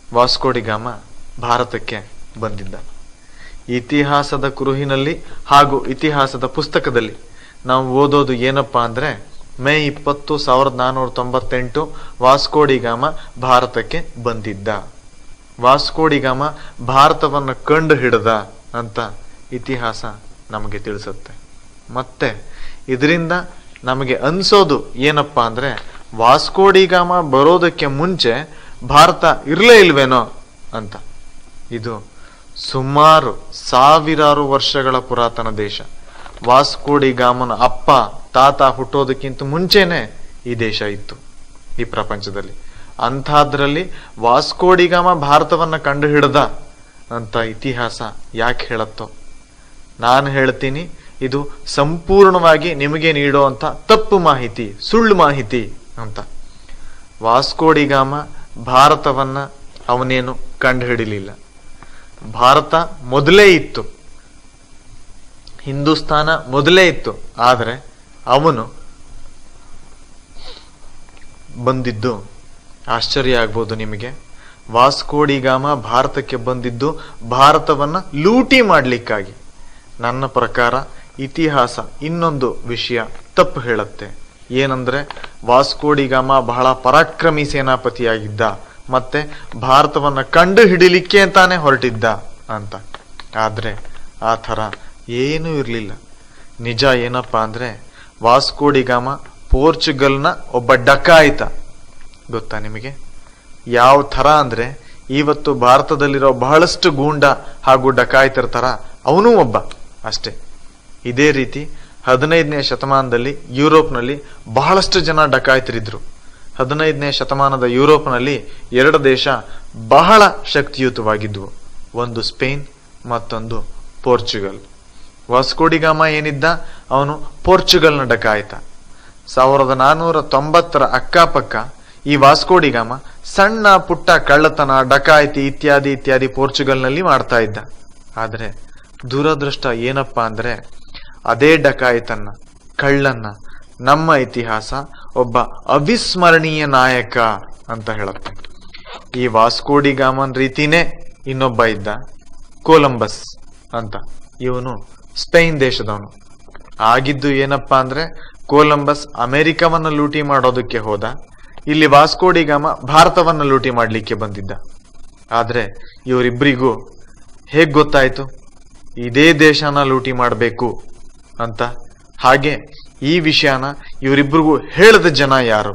Vasco da Gama ಭಾರತಕ್ಕೆ ಬಂದಿದ್ದ ಇತಿಹಾಸದ ಕುರುಹಿನಲ್ಲಿ ಹಾಗೂ ಇತಿಹಾಸದ ಪುಸ್ತಕದಲ್ಲಿ ನಾವು ಓದೋದು ಏನಪ್ಪಾ ಅಂದ್ರೆ ಮೇ ಇಪ್ಪತ್ತು ಸಾವಿರದ ನಾನ್ನೂರ ತೊಂಬತ್ತೆಂಟು ವಾಸ್ಕೋಡಿಗಾಮ ಭಾರತಕ್ಕೆ ಬಂದಿದ್ದ ವಾಸ್ಕೋಡಿಗಾಮ ಭಾರತವನ್ನು ಕಂಡು ಹಿಡಿದ ಅಂತ ಇತಿಹಾಸ ನಮಗೆ ತಿಳಿಸುತ್ತೆ ಮತ್ತೆ ಇದರಿಂದ ನಮಗೆ ಅನ್ಸೋದು ಏನಪ್ಪಾ ಅಂದ್ರೆ ವಾಸ್ಕೋಡಿಗಾಮ ಬರೋದಕ್ಕೆ ಮುಂಚೆ ಭಾರತ ಇರ್ಲೇ ಇಲ್ವೇನೋ ಅಂತ ಇದು ಸುಮಾರು ಸಾವಿರಾರು ವರ್ಷಗಳ ಪುರಾತನ ದೇಶ ವಾಸ್ಕೋಡಿಗಾಮನ ಅಪ್ಪ ತಾತ ಹುಟ್ಟೋದಕ್ಕಿಂತ ಮುಂಚೆನೆ ಈ ದೇಶ ಇತ್ತು ಈ ಪ್ರಪಂಚದಲ್ಲಿ ಅಂಥದ್ರಲ್ಲಿ ವಾಸ್ಕೋಡಿಗಾಮ ಭಾರತವನ್ನ ಕಂಡು ಹಿಡ್ದ ಅಂತ ಇತಿಹಾಸ ಯಾಕೆ ಹೇಳತ್ತೋ ನಾನು ಹೇಳ್ತೀನಿ ಇದು ಸಂಪೂರ್ಣವಾಗಿ ನಿಮಗೆ ನೀಡುವಂತ ತಪ್ಪು ಮಾಹಿತಿ ಸುಳ್ಳು ಮಾಹಿತಿ ಅಂತ ವಾಸ್ಕೋಡಿಗಾಮ ಭಾರತವನ್ನ ಅವನೇನು ಕಂಡು ಹಿಡಿಲಿಲ್ಲ ಭಾರತ ಮೊದಲೇ ಇತ್ತು ಹಿಂದೂಸ್ತಾನ ಮೊದಲೇ ಇತ್ತು ಆದರೆ ಅವನು ಬಂದಿದ್ದು ಆಶ್ಚರ್ಯ ಆಗ್ಬೋದು ನಿಮಗೆ ವಾಸ್ಕೋಡಿಗಾಮ ಭಾರತಕ್ಕೆ ಬಂದಿದ್ದು ಭಾರತವನ್ನ ಲೂಟಿ ಮಾಡ್ಲಿಕ್ಕಾಗಿ ನನ್ನ ಪ್ರಕಾರ ಇತಿಹಾಸ ಇನ್ನೊಂದು ವಿಷಯ ತಪ್ಪು ಹೇಳುತ್ತೆ ಏನಂದ್ರೆ ವಾಸ್ಕೋಡಿಗಾಮ ಬಹಳ ಪರಾಕ್ರಮಿ ಸೇನಾಪತಿಯಾಗಿದ್ದ ಮತ್ತೆ ಭಾರತವನ್ನ ಕಂಡು ಹಿಡಿಲಿಕ್ಕೆ ಅಂತಾನೆ ಹೊರಟಿದ್ದ ಅಂತ ಆದ್ರೆ ಆ ಥರ ಏನೂ ಇರಲಿಲ್ಲ ನಿಜ ಏನಪ್ಪಾ ಅಂದ್ರೆ ವಾಸ್ಕೋಡಿಗಾಮ ಪೋರ್ಚುಗಲ್ನ ಒಬ್ಬ ಡಕಾಯಿತ ಗೊತ್ತಾ ನಿಮಗೆ ಯಾವ ಥರ ಅಂದ್ರೆ ಇವತ್ತು ಭಾರತದಲ್ಲಿರೋ ಬಹಳಷ್ಟು ಗೂಂಡ ಹಾಗೂ ಡಕಾಯಿತರ ಥರ ಅವನೂ ಒಬ್ಬ ಅಷ್ಟೇ ಇದೇ ರೀತಿ ಹದಿನೈದನೇ ಶತಮಾನದಲ್ಲಿ ಯುರೋಪ್ನಲ್ಲಿ ಬಹಳಷ್ಟು ಜನ ಡಕಾಯಿತರಿದ್ರು ಹದಿನೈದನೇ ಶತಮಾನದ ಯುರೋಪ್ನಲ್ಲಿ ಎರಡು ದೇಶ ಬಹಳ ಶಕ್ತಿಯುತವಾಗಿದ್ವು ಒಂದು ಸ್ಪೇನ್ ಮತ್ತೊಂದು ಪೋರ್ಚುಗಲ್ ವಾಸ್ಕೋಡಿಗಾಮ ಏನಿದ್ದ ಅವನು ಪೋರ್ಚುಗಲ್ನ ಡಕಾಯಿತ ಸಾವಿರದ ನಾನ್ನೂರ ತೊಂಬತ್ತರ ಅಕ್ಕಪಕ್ಕ ಈ ವಾಸ್ಕೋಡಿಗಾಮ ಸಣ್ಣ ಪುಟ್ಟ ಕಳ್ಳತನ ಡಕಾಯಿತಿ ಇತ್ಯಾದಿ ಇತ್ಯಾದಿ ಪೋರ್ಚುಗಲ್ನಲ್ಲಿ ಮಾಡ್ತಾ ಇದ್ದ ಆದರೆ ದುರದೃಷ್ಟ ಏನಪ್ಪಾ ಅಂದ್ರೆ ಅದೇ ಡಕಾಯಿತನ್ನ ಕಳ್ಳನ್ನ ನಮ್ಮ ಇತಿಹಾಸ ಒಬ್ಬ ಅವಿಸ್ಮರಣೀಯ ನಾಯಕ ಅಂತ ಹೇಳುತ್ತೆ ಈ ವಾಸ್ಕೋಡಿಗಾಮನ್ ರೀತಿನೇ ಇನ್ನೊಬ್ಬ ಇದ್ದ ಕೊಲಂಬಸ್ ಅಂತ ಇವನು ಸ್ಪೇನ್ ದೇಶದವನು ಆಗಿದ್ದು ಏನಪ್ಪಾ ಅಂದ್ರೆ ಕೊಲಂಬಸ್ ಅಮೆರಿಕವನ್ನ ಲೂಟಿ ಮಾಡೋದಕ್ಕೆ ಹೋದ ಇಲ್ಲಿ ವಾಸ್ಕೋಡಿಗಾಮ ಭಾರತವನ್ನ ಲೂಟಿ ಮಾಡ್ಲಿಕ್ಕೆ ಬಂದಿದ್ದ ಆದ್ರೆ ಇವರಿಬ್ಬರಿಗೂ ಹೇಗ್ ಗೊತ್ತಾಯ್ತು ಇದೇ ದೇಶನ ಲೂಟಿ ಮಾಡಬೇಕು ಅಂತ ಹಾಗೆ ಈ ವಿಷಯನ ಇವರಿಬ್ಬರಿಗೂ ಹೇಳದ ಜನ ಯಾರು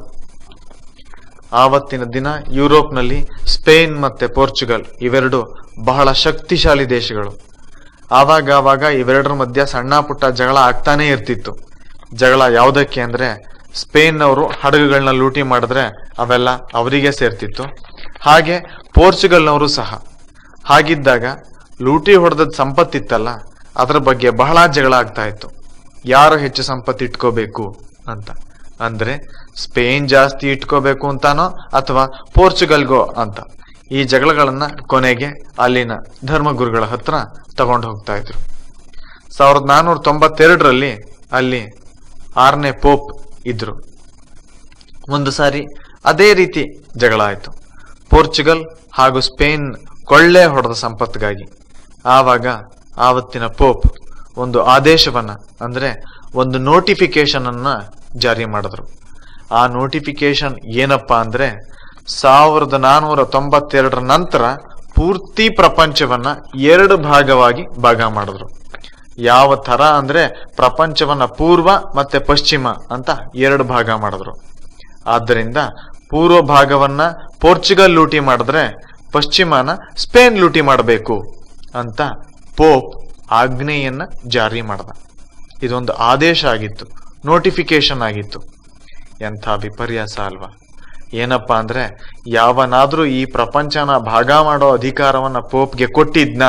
ಆವತ್ತಿನ ದಿನ ಯುರೋಪ್ನಲ್ಲಿ ಸ್ಪೇನ್ ಮತ್ತೆ ಪೋರ್ಚುಗಲ್ ಇವೆರಡು ಬಹಳ ಶಕ್ತಿಶಾಲಿ ದೇಶಗಳು ಆವಾಗ ಆವಾಗ ಇವೆರಡರ ಮಧ್ಯ ಸಣ್ಣ ಪುಟ್ಟ ಜಗಳ ಆಗ್ತಾನೆ ಇರ್ತಿತ್ತು ಜಗಳ ಯಾವುದಕ್ಕೆ ಅಂದ್ರೆ ಸ್ಪೇನ್ನವರು ಹಡಗುಗಳನ್ನ ಲೂಟಿ ಮಾಡಿದ್ರೆ ಅವೆಲ್ಲ ಅವರಿಗೆ ಸೇರ್ತಿತ್ತು ಹಾಗೆ ಪೋರ್ಚುಗಲ್ನವರು ಸಹ ಹಾಗಿದ್ದಾಗ ಲೂಟಿ ಹೊಡೆದ ಸಂಪತ್ತಿತ್ತಲ್ಲ ಅದರ ಬಗ್ಗೆ ಬಹಳ ಜಗಳ ಆಗ್ತಾ ಇತ್ತು ಯಾರು ಹೆಚ್ಚು ಸಂಪತ್ತು ಇಟ್ಕೋಬೇಕು ಅಂತ ಅಂದ್ರೆ ಸ್ಪೇನ್ ಜಾಸ್ತಿ ಇಟ್ಕೋಬೇಕು ಅಂತಾನೋ ಅಥವಾ ಪೋರ್ಚುಗಲ್ಗೋ ಅಂತ ಈ ಜಗಳಗಳನ್ನ ಕೊನೆಗೆ ಅಲ್ಲಿನ ಧರ್ಮಗುರುಗಳ ಹತ್ರ ತಗೊಂಡು ಹೋಗ್ತಾ ಇದ್ರು ಸಾವಿರದ ನಾನ್ನೂರ ತೊಂಬತ್ತೆರಡರಲ್ಲಿ ಅಲ್ಲಿ ಆರನೇ ಪೋಪ್ ಇದ್ರು ಒಂದು ಸಾರಿ ಅದೇ ರೀತಿ ಜಗಳ ಆಯ್ತು ಪೋರ್ಚುಗಲ್ ಹಾಗೂ ಸ್ಪೇನ್ ಕೊಳ್ಳೆ ಹೊಡೆದ ಸಂಪತ್ತಿಗಾಗಿ ಆವಾಗ ಆವತ್ತಿನ ಪೋಪ್ ಒಂದು ಆದೇಶವನ್ನ ಅಂದ್ರೆ ಒಂದು ನೋಟಿಫಿಕೇಶನ್ ಅನ್ನ ಜಾರಿ ಮಾಡಿದ್ರು ಆ ನೋಟಿಫಿಕೇಶನ್ ಏನಪ್ಪಾ ಅಂದ್ರೆ ಸಾವಿರದ ನಾನೂರ ತೊಂಬತ್ತೆರಡರ ನಂತರ ಪೂರ್ತಿ ಪ್ರಪಂಚವನ್ನ ಎರಡು ಭಾಗವಾಗಿ ಭಾಗ ಮಾಡಿದ್ರು ಯಾವ ತರ ಅಂದ್ರೆ ಪ್ರಪಂಚವನ್ನ ಪೂರ್ವ ಮತ್ತೆ ಪಶ್ಚಿಮ ಅಂತ ಎರಡು ಭಾಗ ಮಾಡಿದ್ರು ಆದ್ದರಿಂದ ಪೂರ್ವ ಭಾಗವನ್ನ ಪೋರ್ಚುಗಲ್ ಲೂಟಿ ಮಾಡಿದ್ರೆ ಪಶ್ಚಿಮನ ಸ್ಪೇನ್ ಲೂಟಿ ಮಾಡಬೇಕು ಅಂತ ಪೋಪ್ ಆಜ್ಞೆಯನ್ನ ಜಾರಿ ಮಾಡ್ದ ಇದೊಂದು ಆದೇಶ ಆಗಿತ್ತು ನೋಟಿಫಿಕೇಶನ್ ಆಗಿತ್ತು ಎಂಥ ವಿಪರ್ಯಾಸ ಅಲ್ವಾ ಏನಪ್ಪಾ ಅಂದ್ರೆ ಯಾವನಾದ್ರೂ ಈ ಪ್ರಪಂಚನ ಭಾಗ ಮಾಡೋ ಅಧಿಕಾರವನ್ನ ಪೋಪ್ಗೆ ಕೊಟ್ಟಿದ್ನ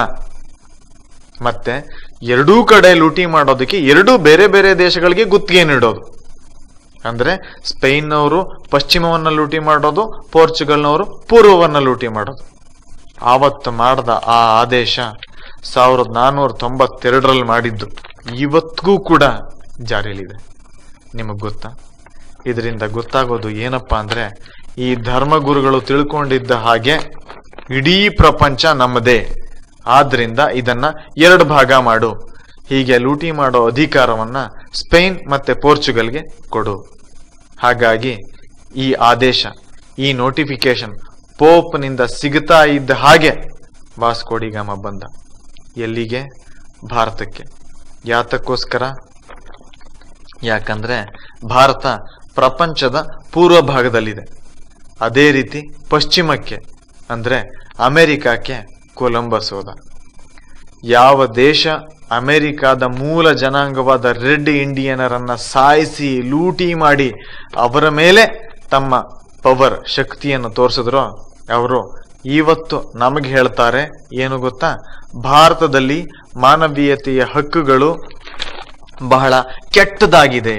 ಮತ್ತೆ ಎರಡೂ ಕಡೆ ಲೂಟಿ ಮಾಡೋದಕ್ಕೆ ಎರಡೂ ಬೇರೆ ಬೇರೆ ದೇಶಗಳಿಗೆ ಗುತ್ತಿಗೆ ನೀಡೋದು ಅಂದ್ರೆ ಸ್ಪೇನ್ನವರು ಪಶ್ಚಿಮವನ್ನ ಲೂಟಿ ಮಾಡೋದು ಪೋರ್ಚುಗಲ್ನವರು ಪೂರ್ವವನ್ನ ಲೂಟಿ ಮಾಡೋದು ಆವತ್ತು ಮಾಡಿದ ಆ ಆದೇಶ ಸಾವಿರದ ನಾನ್ನೂರ ತೊಂಬತ್ತೆರಡರಲ್ಲಿ ಮಾಡಿದ್ದು ಇವತ್ತಿಗೂ ಕೂಡ ಜಾರಿಯಲ್ಲಿದೆ ನಿಮಗ್ ಗೊತ್ತಾ ಇದರಿಂದ ಗೊತ್ತಾಗೋದು ಏನಪ್ಪಾ ಅಂದ್ರೆ ಈ ಧರ್ಮಗುರುಗಳು ತಿಳ್ಕೊಂಡಿದ್ದ ಹಾಗೆ ಇಡೀ ಪ್ರಪಂಚ ನಮ್ಮದೇ ಆದ್ರಿಂದ ಇದನ್ನ ಎರಡು ಭಾಗ ಮಾಡು ಹೀಗೆ ಲೂಟಿ ಮಾಡೋ ಅಧಿಕಾರವನ್ನ ಸ್ಪೇನ್ ಮತ್ತೆ ಪೋರ್ಚುಗಲ್ಗೆ ಕೊಡು ಹಾಗಾಗಿ ಈ ಆದೇಶ ಈ ನೋಟಿಫಿಕೇಶನ್ ಪೋಪ್ನಿಂದ ಸಿಗುತ್ತಾ ಇದ್ದ ಹಾಗೆ ವಾಸ್ಕೋಡಿಗಾಮ ಬಂದ ಎಲ್ಲಿಗೆ ಭಾರತಕ್ಕೆ ಯಾತಕ್ಕೋಸ್ಕರ ಯಾಕಂದ್ರೆ ಭಾರತ ಪ್ರಪಂಚದ ಪೂರ್ವ ಭಾಗದಲ್ಲಿದೆ ಅದೇ ರೀತಿ ಪಶ್ಚಿಮಕ್ಕೆ ಅಂದ್ರೆ ಅಮೆರಿಕಕ್ಕೆ ಕೊಲಂಬಸ್ ಹೋದ ಯಾವ ದೇಶ ಅಮೆರಿಕಾದ ಮೂಲ ಜನಾಂಗವಾದ ರೆಡ್ ಇಂಡಿಯನರನ್ನ ಸಾಯಿಸಿ ಲೂಟಿ ಮಾಡಿ ಅವರ ಮೇಲೆ ತಮ್ಮ ಪವರ್ ಶಕ್ತಿಯನ್ನು ತೋರಿಸಿದ್ರು ಅವರು ಇವತ್ತು ನಮಗೆ ಹೇಳ್ತಾರೆ ಏನು ಗೊತ್ತಾ ಭಾರತದಲ್ಲಿ ಮಾನವೀಯತೆಯ ಹಕ್ಕುಗಳು ಬಹಳ ಕೆಟ್ಟದಾಗಿದೆ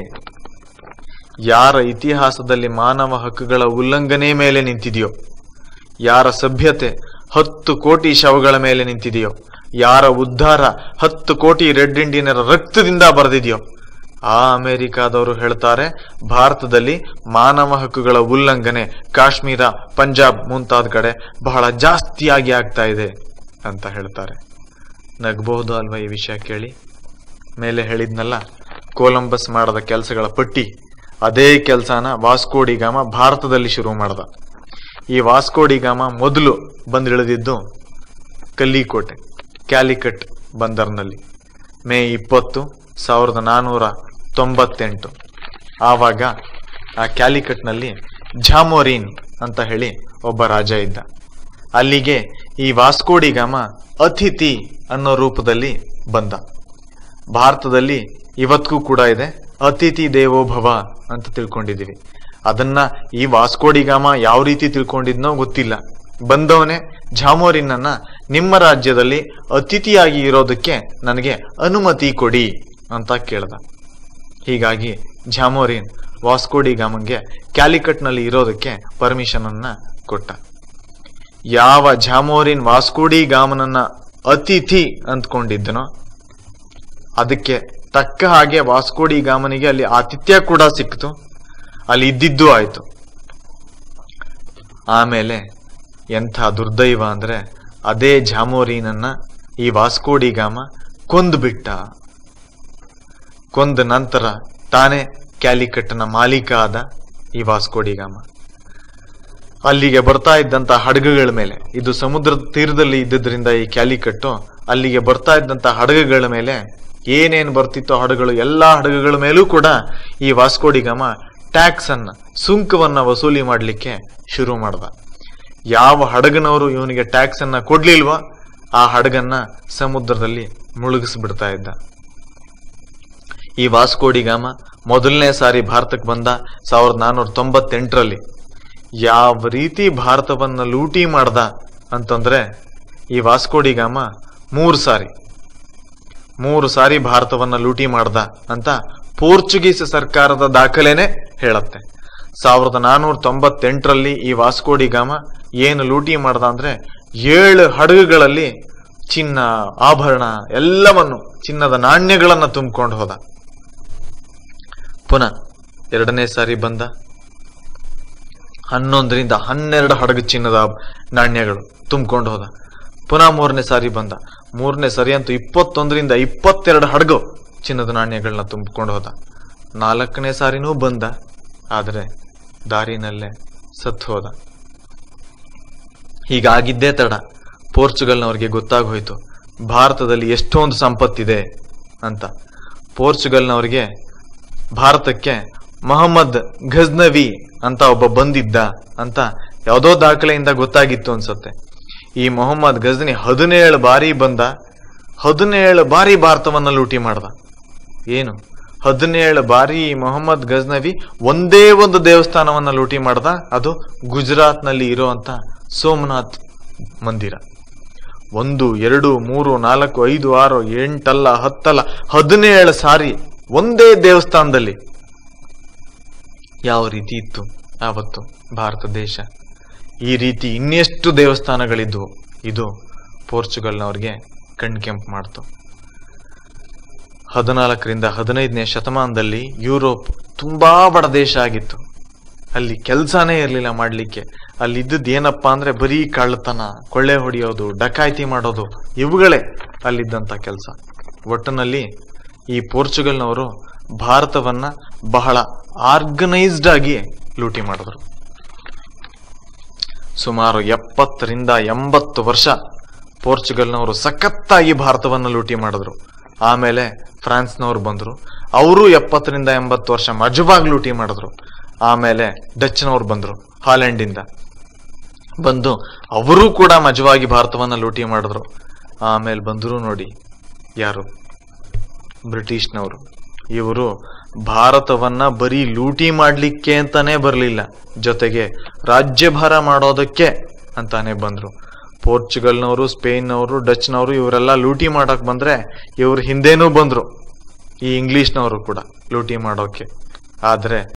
ಯಾರ ಇತಿಹಾಸದಲ್ಲಿ ಮಾನವ ಹಕ್ಕುಗಳ ಉಲ್ಲಂಘನೆ ಮೇಲೆ ನಿಂತಿದೆಯೋ ಯಾರ ಸಭ್ಯತೆ ಹತ್ತು ಕೋಟಿ ಶವಗಳ ಮೇಲೆ ನಿಂತಿದೆಯೋ ಯಾರ ಉದ್ಧಾರ ಹತ್ತು ಕೋಟಿ ರೆಡ್ ಇಂಡಿಯನರ ರಕ್ತದಿಂದ ಬರೆದಿದೆಯೋ ಆ ಅಮೆರಿಕಾದವರು ಹೇಳ್ತಾರೆ ಭಾರತದಲ್ಲಿ ಮಾನವ ಹಕ್ಕುಗಳ ಉಲ್ಲಂಘನೆ ಕಾಶ್ಮೀರ ಪಂಜಾಬ್ ಮುಂತಾದ ಕಡೆ ಬಹಳ ಜಾಸ್ತಿಯಾಗಿ ಆಗ್ತಾ ಇದೆ ಅಂತ ಹೇಳ್ತಾರೆ ನಗಬಹುದು ಅಲ್ವಾ ಈ ವಿಷಯ ಕೇಳಿ ಮೇಲೆ ಹೇಳಿದ್ನಲ್ಲ ಕೊಲಂಬಸ್ ಮಾಡದ ಕೆಲಸಗಳ ಪಟ್ಟಿ ಅದೇ ಕೆಲಸನ ವಾಸ್ಕೋಡಿಗಾಮ ಭಾರತದಲ್ಲಿ ಶುರು ಮಾಡ್ದ ಈ ವಾಸ್ಕೋಡಿಗಾಮ ಮೊದಲು ಬಂದಿಳಿದಿದ್ದು ಕಲ್ಲಿಕೋಟೆ ಕ್ಯಾಲಿಕಟ್ ಬಂದರ್ನಲ್ಲಿ ಮೇ ಇಪ್ಪತ್ತು ಸಾವಿರದ ನಾನ್ನೂರ ತೊಂಬತ್ತೆಂಟು ಆವಾಗ ಆ ಕ್ಯಾಲಿಕಟ್ನಲ್ಲಿ ಝಾಮೋರಿನ್ ಅಂತ ಹೇಳಿ ಒಬ್ಬ ರಾಜ ಇದ್ದ ಅಲ್ಲಿಗೆ ಈ ವಾಸ್ಕೋಡಿಗಾಮ ಅತಿಥಿ ಅನ್ನೋ ರೂಪದಲ್ಲಿ ಬಂದ ಭಾರತದಲ್ಲಿ ಇವತ್ತಿಗೂ ಕೂಡ ಇದೆ ಅತಿಥಿ ದೇವೋಭವ ಅಂತ ತಿಳ್ಕೊಂಡಿದೀವಿ ಅದನ್ನ ಈ ವಾಸ್ಕೋಡಿಗಾಮ ಯಾವ ರೀತಿ ತಿಳ್ಕೊಂಡಿದ್ನೋ ಗೊತ್ತಿಲ್ಲ ಬಂದವನೇ ಝಾಮೋರಿನನ್ನ ನಿಮ್ಮ ರಾಜ್ಯದಲ್ಲಿ ಅತಿಥಿಯಾಗಿ ಇರೋದಕ್ಕೆ ನನಗೆ ಅನುಮತಿ ಕೊಡಿ ಅಂತ ಕೇಳ್ದ ಹೀಗಾಗಿ ಝಾಮೋರಿನ್ ವಾಸ್ಕೋಡಿಗಾಮನ್ಗೆ ಕ್ಯಾಲಿಕಟ್ನಲ್ಲಿ ಇರೋದಕ್ಕೆ ಪರ್ಮಿಷನ್ ಅನ್ನ ಕೊಟ್ಟ ಯಾವ ಝಾಮೋರಿನ್ ವಾಸ್ಕೋಡಿಗಾಮನನ್ನ ಅತಿಥಿ ಅಂದ್ಕೊಂಡಿದ್ದನೋ ಅದಕ್ಕೆ ತಕ್ಕ ಹಾಗೆ ವಾಸ್ಕೋಡಿಗಾಮನಿಗೆ ಅಲ್ಲಿ ಆತಿಥ್ಯ ಕೂಡ ಸಿಕ್ತು ಅಲ್ಲಿ ಇದ್ದಿದ್ದು ಆಯ್ತು ಆಮೇಲೆ ಎಂಥ ದುರ್ದೈವ ಅಂದ್ರೆ ಅದೇ ಝಾಮೋರಿನನ್ನ ಈ ವಾಸ್ಕೋಡಿಗಾಮ ಕೊಂದ್ಬಿಟ್ಟ ಕೊಂದ ನಂತರ ತಾನೇ ಕ್ಯಾಲಿಕಟ್ನ ಮಾಲೀಕ ಆದ ಈ ವಾಸ್ಕೋಡಿಗಾಮ ಅಲ್ಲಿಗೆ ಬರ್ತಾ ಇದ್ದಂತ ಹಡಗುಗಳ ಮೇಲೆ ಇದು ಸಮುದ್ರದ ತೀರದಲ್ಲಿ ಇದ್ದಿದ್ರಿಂದ ಈ ಕ್ಯಾಲಿಕಟ್ಟು ಅಲ್ಲಿಗೆ ಬರ್ತಾ ಇದ್ದಂತ ಹಡಗುಗಳ ಮೇಲೆ ಏನೇನ್ ಬರ್ತಿತ್ತೋ ಹಡಗುಗಳು ಎಲ್ಲಾ ಹಡಗುಗಳ ಮೇಲೂ ಕೂಡ ಈ ವಾಸ್ಕೋಡಿಗಾಮ ಟ್ಯಾಕ್ಸ್ ಅನ್ನ ಸುಂಕವನ್ನ ವಸೂಲಿ ಮಾಡ್ಲಿಕ್ಕೆ ಶುರು ಮಾಡ್ದ ಯಾವ ಹಡಗನವರು ಇವನಿಗೆ ಟ್ಯಾಕ್ಸ್ ಅನ್ನ ಕೊಡ್ಲಿಲ್ವೋ ಆ ಹಡಗನ್ನ ಸಮುದ್ರದಲ್ಲಿ ಮುಳುಗಿಸ್ಬಿಡ್ತಾ ಇದ್ದ ಈ ವಾಸ್ಕೋಡಿಗಾಮ ಮೊದಲನೇ ಸಾರಿ ಭಾರತಕ್ಕೆ ಬಂದ ಸಾವಿರದ ನಾನ್ನೂರ ತೊಂಬತ್ತೆಂಟರಲ್ಲಿ ಯಾವ ರೀತಿ ಭಾರತವನ್ನ ಲೂಟಿ ಮಾಡ್ದ ಅಂತಂದ್ರೆ ಈ ವಾಸ್ಕೋಡಿಗಾಮ ಮೂರು ಸಾರಿ ಮೂರು ಸಾರಿ ಭಾರತವನ್ನ ಲೂಟಿ ಮಾಡ್ದ ಅಂತ ಪೋರ್ಚುಗೀಸ್ ಸರ್ಕಾರದ ದಾಖಲೆನೆ ಹೇಳತ್ತೆ ಸಾವಿರದ ನಾನ್ನೂರ ತೊಂಬತ್ತೆಂಟರಲ್ಲಿ ಈ ವಾಸ್ಕೋಡಿಗಾಮ ಏನು ಲೂಟಿ ಮಾಡ್ದ ಅಂದ್ರೆ ಏಳು ಹಡಗುಗಳಲ್ಲಿ ಚಿನ್ನ ಆಭರಣ ಎಲ್ಲವನ್ನು ಚಿನ್ನದ ನಾಣ್ಯಗಳನ್ನ ತುಂಬಿಕೊಂಡು ಹೋದ ಪುನಃ ಎರಡನೇ ಸಾರಿ ಬಂದ ಹನ್ನೊಂದರಿಂದ ಹನ್ನೆರಡು ಹಡಗು ಚಿನ್ನದ ನಾಣ್ಯಗಳು ತುಂಬಿಕೊಂಡು ಹೋದ ಪುನಃ ಮೂರನೇ ಸಾರಿ ಬಂದ ಮೂರನೇ ಸರಿ ಅಂತೂ ಇಪ್ಪತ್ತೊಂದರಿಂದ ಇಪ್ಪತ್ತೆರಡು ಹಡಗು ಚಿನ್ನದ ನಾಣ್ಯಗಳನ್ನ ತುಂಬಿಕೊಂಡು ಹೋದ ನಾಲ್ಕನೇ ಸಾರಿನೂ ಬಂದ ಆದರೆ ದಾರಿನಲ್ಲೇ ಸತ್ತು ಹೋದ ಹೀಗಾಗಿದ್ದೇ ತಡ ಪೋರ್ಚುಗಲ್ನವ್ರಿಗೆ ಗೊತ್ತಾಗೋಯ್ತು ಭಾರತದಲ್ಲಿ ಎಷ್ಟೊಂದು ಸಂಪತ್ತಿದೆ ಅಂತ ಪೋರ್ಚುಗಲ್ನವ್ರಿಗೆ ಭಾರತಕ್ಕೆ ಮೊಹಮ್ಮದ್ ಘಜ್ನವಿ ಅಂತ ಒಬ್ಬ ಬಂದಿದ್ದ ಅಂತ ಯಾವುದೋ ದಾಖಲೆಯಿಂದ ಗೊತ್ತಾಗಿತ್ತು ಅನ್ಸತ್ತೆ ಈ ಮೊಹಮ್ಮದ್ ಗಜ್ನಿ ಹದಿನೇಳು ಬಾರಿ ಬಂದ ಹದಿನೇಳು ಬಾರಿ ಭಾರತವನ್ನ ಲೂಟಿ ಮಾಡ್ದ ಏನು ಹದಿನೇಳು ಬಾರಿ ಈ ಮೊಹಮ್ಮದ್ ಗಜ್ನವಿ ಒಂದೇ ಒಂದು ದೇವಸ್ಥಾನವನ್ನ ಲೂಟಿ ಮಾಡ್ದ ಅದು ಗುಜರಾತ್ನಲ್ಲಿ ಇರುವಂತ ಸೋಮನಾಥ್ ಮಂದಿರ ಒಂದು ಎರಡು ಮೂರು ನಾಲ್ಕು ಐದು ಆರು ಎಂಟಲ್ಲ ಹತ್ತಲ್ಲ ಹದಿನೇಳು ಸಾರಿ ಒಂದೇ ದೇವಸ್ಥಾನದಲ್ಲಿ ಯಾವ ರೀತಿ ಇತ್ತು ಆವತ್ತು ಭಾರತ ದೇಶ ಈ ರೀತಿ ಇನ್ನೆಷ್ಟು ದೇವಸ್ಥಾನಗಳಿದ್ವು ಇದು ಪೋರ್ಚುಗಲ್ನವ್ರಿಗೆ ಕಣ್ಕೆಂಪು ಮಾಡ್ತು ಹದಿನಾಲ್ಕರಿಂದ ಹದಿನೈದನೇ ಶತಮಾನದಲ್ಲಿ ಯುರೋಪ್ ತುಂಬಾ ಬಡ ದೇಶ ಆಗಿತ್ತು ಅಲ್ಲಿ ಕೆಲಸನೇ ಇರಲಿಲ್ಲ ಮಾಡಲಿಕ್ಕೆ ಅಲ್ಲಿದ್ದದ್ದು ಏನಪ್ಪಾ ಅಂದ್ರೆ ಬರೀ ಕಳ್ಳತನ ಕೊಳ್ಳೆ ಹೊಡೆಯೋದು ಡಕಾಯಿತಿ ಮಾಡೋದು ಇವುಗಳೇ ಅಲ್ಲಿದ್ದಂತ ಕೆಲಸ ಒಟ್ಟಿನಲ್ಲಿ ಈ ಪೋರ್ಚುಗಲ್ನವರು ಭಾರತವನ್ನ ಬಹಳ ಆರ್ಗನೈಸ್ಡ್ ಆಗಿ ಲೂಟಿ ಮಾಡಿದ್ರು ಸುಮಾರು ಎಪ್ಪತ್ತರಿಂದ ಎಂಬತ್ತು ವರ್ಷ ಪೋರ್ಚುಗಲ್ನವರು ಸಖತ್ತಾಗಿ ಭಾರತವನ್ನು ಲೂಟಿ ಮಾಡಿದ್ರು ಆಮೇಲೆ ಫ್ರಾನ್ಸ್ನವ್ರು ಬಂದ್ರು ಅವರು ಎಪ್ಪತ್ತರಿಂದ ಎಂಬತ್ತು ವರ್ಷ ಮಜವಾಗಿ ಲೂಟಿ ಮಾಡಿದ್ರು ಆಮೇಲೆ ಡಚ್ನವ್ರು ಬಂದ್ರು ಹಾಲೆಂಡಿಂದ ಬಂದು ಅವರೂ ಕೂಡ ಮಜವಾಗಿ ಭಾರತವನ್ನ ಲೂಟಿ ಮಾಡಿದ್ರು ಆಮೇಲೆ ಬಂದ್ರು ನೋಡಿ ಯಾರು ಬ್ರಿಟಿಷ್ನವರು ಇವರು ಭಾರತವನ್ನ ಬರೀ ಲೂಟಿ ಮಾಡ್ಲಿಕ್ಕೆ ಅಂತಾನೆ ಬರಲಿಲ್ಲ ಜೊತೆಗೆ ರಾಜ್ಯಭಾರ ಮಾಡೋದಕ್ಕೆ ಅಂತಾನೆ ಬಂದ್ರು ಪೋರ್ಚುಗಲ್ನವರು ಸ್ಪೇನ್ನವರು ಡಚ್ನವರು ಇವರೆಲ್ಲ ಲೂಟಿ ಮಾಡಕ್ ಬಂದ್ರೆ ಇವ್ರ ಹಿಂದೆನೂ ಬಂದ್ರು ಈ ಇಂಗ್ಲಿಷ್ನವರು ಕೂಡ ಲೂಟಿ ಮಾಡೋಕೆ ಆದ್ರೆ